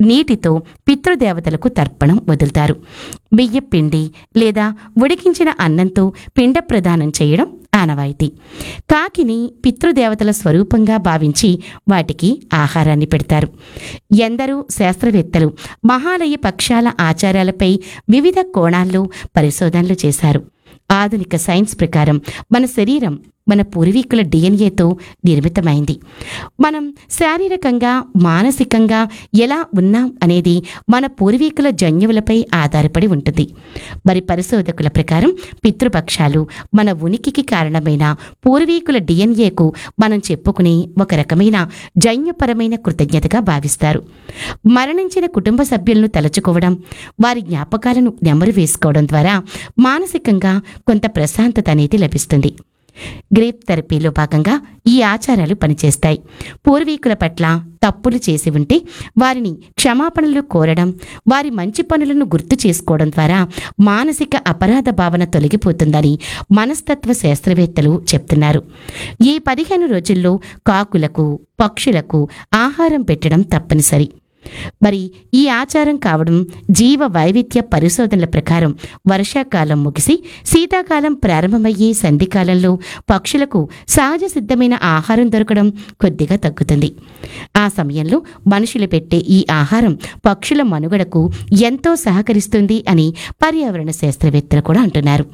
నీటితో పితృదేవతలకు తర్పణం వదులుతారు బియ్య పిండి లేదా ఉడికించిన అన్నంతో పిండ ప్రదానం చేయడం ఆనవాయితీ కాకిని పితృదేవతల స్వరూపంగా భావించి వాటికి ఆహారాన్ని పెడతారు ఎందరో శాస్త్రవేత్తలు మహాలయ పక్షాల ఆచారాలపై వివిధ కోణాల్లో పరిశోధనలు చేశారు ఆధునిక సైన్స్ ప్రకారం మన శరీరం మన పూర్వీకుల డిఎన్ఏతో నిర్మితమైంది మనం శారీరకంగా మానసికంగా ఎలా ఉన్నాం అనేది మన పూర్వీకుల జన్యువులపై ఆధారపడి ఉంటుంది మరి పరిశోధకుల ప్రకారం పితృపక్షాలు మన ఉనికికి కారణమైన పూర్వీకుల డిఎన్ఏకు మనం చెప్పుకునే ఒక రకమైన జన్యుపరమైన కృతజ్ఞతగా భావిస్తారు మరణించిన కుటుంబ సభ్యులను తలుచుకోవడం వారి జ్ఞాపకాలను నెమరు వేసుకోవడం ద్వారా మానసికంగా కొంత ప్రశాంతత అనేది లభిస్తుంది గ్రేప్ థెరపీలో భాగంగా ఈ ఆచారాలు పనిచేస్తాయి పూర్వీకుల పట్ల తప్పులు చేసి ఉంటే వారిని క్షమాపణలు కోరడం వారి మంచి పనులను గుర్తు చేసుకోవడం ద్వారా మానసిక అపరాధ భావన తొలగిపోతుందని మనస్తత్వ శాస్త్రవేత్తలు చెప్తున్నారు ఈ పదిహేను రోజుల్లో కాకులకు పక్షులకు ఆహారం పెట్టడం తప్పనిసరి మరి ఈ ఆచారం కావడం జీవ వైవిధ్య పరిశోధనల ప్రకారం వర్షాకాలం ముగిసి శీతాకాలం ప్రారంభమయ్యే సంధికాలంలో పక్షులకు సహజ సిద్ధమైన ఆహారం దొరకడం కొద్దిగా తగ్గుతుంది ఆ సమయంలో మనుషులు పెట్టే ఈ ఆహారం పక్షుల మనుగడకు ఎంతో సహకరిస్తుంది అని పర్యావరణ శాస్త్రవేత్తలు కూడా అంటున్నారు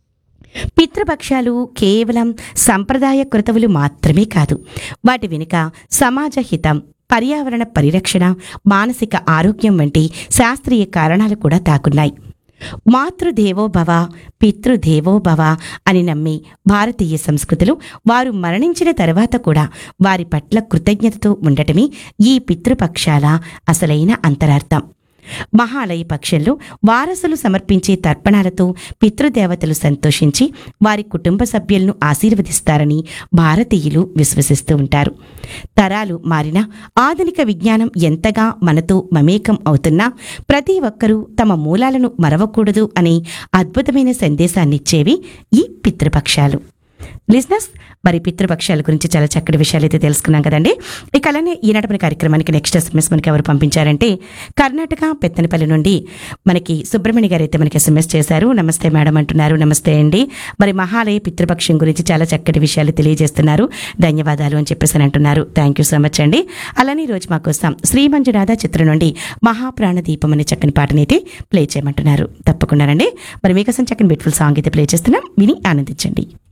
పితృపక్షాలు కేవలం సంప్రదాయ కృతవులు మాత్రమే కాదు వాటి వెనుక సమాజ హితం పర్యావరణ పరిరక్షణ మానసిక ఆరోగ్యం వంటి శాస్త్రీయ కారణాలు కూడా తాకున్నాయి మాతృదేవో భవ పితృదేవో భవ అని నమ్మే భారతీయ సంస్కృతులు వారు మరణించిన తర్వాత కూడా వారి పట్ల కృతజ్ఞతతో ఉండటమే ఈ పితృపక్షాల అసలైన అంతరార్థం మహాలయ పక్షంలో వారసులు సమర్పించే తర్పణాలతో పితృదేవతలు సంతోషించి వారి కుటుంబ సభ్యులను ఆశీర్వదిస్తారని భారతీయులు విశ్వసిస్తూ ఉంటారు తరాలు మారినా ఆధునిక విజ్ఞానం ఎంతగా మనతో మమేకం అవుతున్నా ప్రతి ఒక్కరూ తమ మూలాలను మరవకూడదు అనే అద్భుతమైన సందేశాన్నిచ్చేవి ఈ పితృపక్షాలు లిజినెస్ మరి పితృపక్షాల గురించి చాలా చక్కటి విషయాలు అయితే తెలుసుకున్నాం కదండి ఇక అలానే ఈనాటి మన కార్యక్రమానికి నెక్స్ట్ ఎస్ఎంఎస్ మనకి ఎవరు పంపించారంటే కర్ణాటక పెత్తనపల్లి నుండి మనకి సుబ్రహ్మణ్య గారు అయితే మనకి ఎస్ఎంఎస్ చేశారు నమస్తే మేడం అంటున్నారు నమస్తే అండి మరి మహాలయ పితృపక్షం గురించి చాలా చక్కటి విషయాలు తెలియజేస్తున్నారు ధన్యవాదాలు అని చెప్పేసి అని అంటున్నారు థ్యాంక్ యూ సో మచ్ అండి అలానే ఈ రోజు మా కోసం శ్రీ మంజునాథ చిత్రం నుండి మహాప్రాణ దీపం అనే చక్కని పాటని అయితే ప్లే చేయమంటున్నారు తప్పకుండానండి మరి మీకోసం చక్కని బ్యూటిఫుల్ సాంగ్ అయితే ప్లే చేస్తున్నాం విని ఆనందించండి